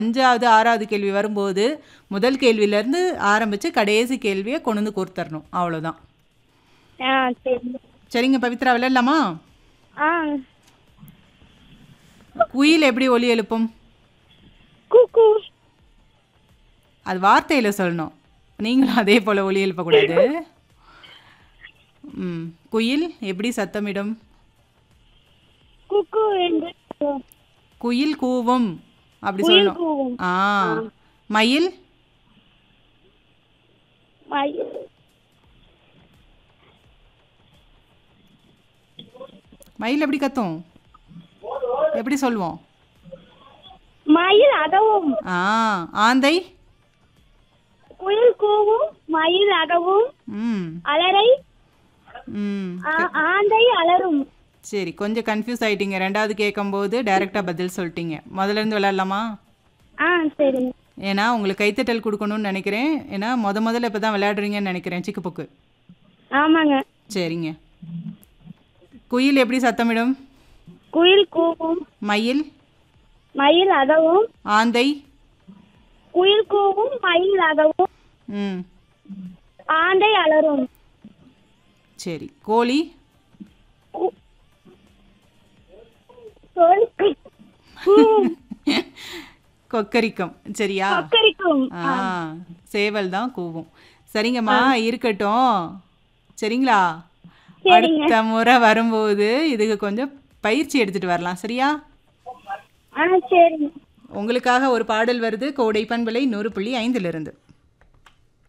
அஞ்சாவது ஆறாவது கேள்வி வரும்போது முதல் கேள்வியிலேருந்து ஆரம்பித்து கடைசி கேள்வியை கொண்டு வந்து கொடுத்துடணும் அவ்வளோதான் ஆ சரி சரிங்க பவித்ரா விளையாடலாமா ஆ குயில் எப்படி ஒலி எழுப்பும் குக்கு அது வார்த்தையில் சொல்லணும் நீங்களும் அதே போல் ஒலி எழுப்பக்கூடாது ம் குயில் எப்படி சத்தமிடும் குக்கு என்று குயில் கூவும் அப்படி குயில் சொல்லணும் கூவும். ஆ மயில் மயில் மயில் எப்படி கத்தும் எப்படி சொல்லுவோம் மயில் அதவும் ஆ ஆந்தை குயில் கூவும் மயில் அகவும் ம் அலரை ம் ஆ- ஆந்தை அலரும் சரி கொஞ்சம் கன்ஃபியூஸ் ஆயிட்டீங்க ரெண்டாவது கேட்கும்போது டைரெக்டாக பதில் சொல்லிட்டீங்க முதல்ல இருந்து விளையாடலாமா ஆ சரிங்க ஏன்னா உங்களுக்கு கைத்தட்டல் கொடுக்கணும்னு நினைக்கிறேன் ஏன்னா முத முதல்ல இப்போ தான் விளையாடுறீங்கன்னு நினைக்கிறேன் சிக்குப்புக்கு ஆமாங்க சரிங்க குயில் எப்படி சத்தமிடும் குயில் கூவும் மயில் மயில் அதவும் ஆந்தை குயில் கூவும் மயில் அதவும் ம் ஆந்தை அலரும் சரி கோழி சொல் கூவும் கொக்கரிக்கும் சரியா கொக்கரிக்கும் ஆ சேவல் தான் கூவும் சரிங்கம்மா இருக்கட்டும் சரிங்களா அடுத்த முறை வரும்போது இதுக்கு கொஞ்சம் பயிற்சி எடுத்துட்டு வரலாம் சரியா ஆ சரிங்க உங்களுக்காக ஒரு பாடல் வருது கோடை பண்பலை நூறு புள்ளி ஐந்திலிருந்து